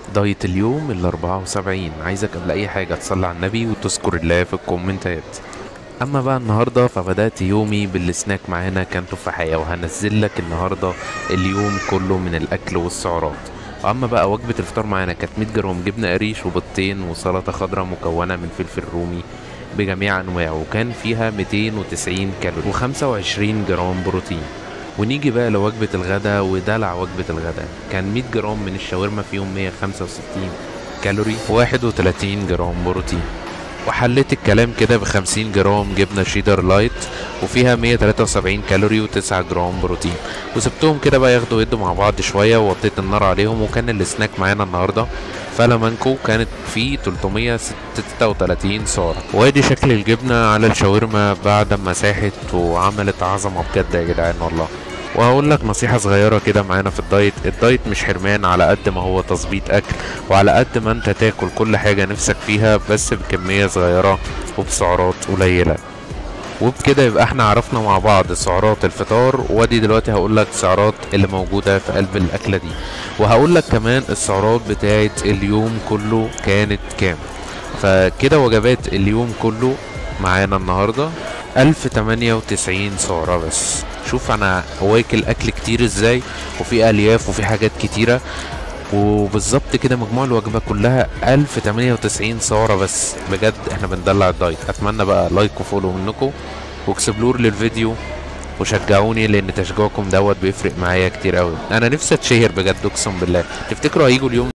دايت اليوم ال 74 عايزك قبل اي حاجة تصلي على النبي وتذكر الله في الكومنتات اما بقى النهاردة فبدأت يومي بالسناك معانا كان تفاحية وهنزل لك النهاردة اليوم كله من الاكل والسعرات واما بقى وجبة الفطار معانا كانت 100 جرام جبنة قريش وبيضتين وسلطة خضراء مكونة من فلفل رومي بجميع انواعه وكان فيها 290 كالوري و25 جرام بروتين ونيجي بقى لوجبة الغدا ودلع وجبة الغدا كان 100 جرام من الشاورما فيهم 165 كالوري 31 جرام بروتين وحليت الكلام كده ب 50 جرام جبنة شيدر لايت وفيها 173 كالوري و9 جرام بروتين وسبتهم كده بقى ياخدوا يدوا مع بعض شوية ووطيت النار عليهم وكان السناك معانا النهاردة فلامانكو كانت فيه 336 سعر وادي شكل الجبنة على الشاورما بعد ما ساحت وعملت عظمة بجد يا جدعان والله وهقول لك نصيحة صغيرة كده معانا في الدايت الدايت مش حرمان على قد ما هو تظبيط أكل وعلى قد ما أنت تاكل كل حاجة نفسك فيها بس بكمية صغيرة وبسعرات قليلة وبكده يبقى احنا عرفنا مع بعض سعرات الفطار وادي دلوقتي هقول لك السعرات اللي موجودة في قلب الأكلة دي وهقول لك كمان السعرات بتاعت اليوم كله كانت كام فكده وجبات اليوم كله معانا النهاردة 1098 سعرة بس شوف انا واكل اكل كتير ازاي وفي الياف وفي حاجات كتيرة وبالظبط كده مجموع الوجبة كلها 1098 سعرة بس بجد احنا بندلع الدايت اتمنى بقى لايك وفولو منكم واكسبلور للفيديو وشجعوني لان تشجيعكم دوت بيفرق معايا كتير قوي انا نفسي اتشهر بجد اقسم بالله تفتكروا هيجوا اليوم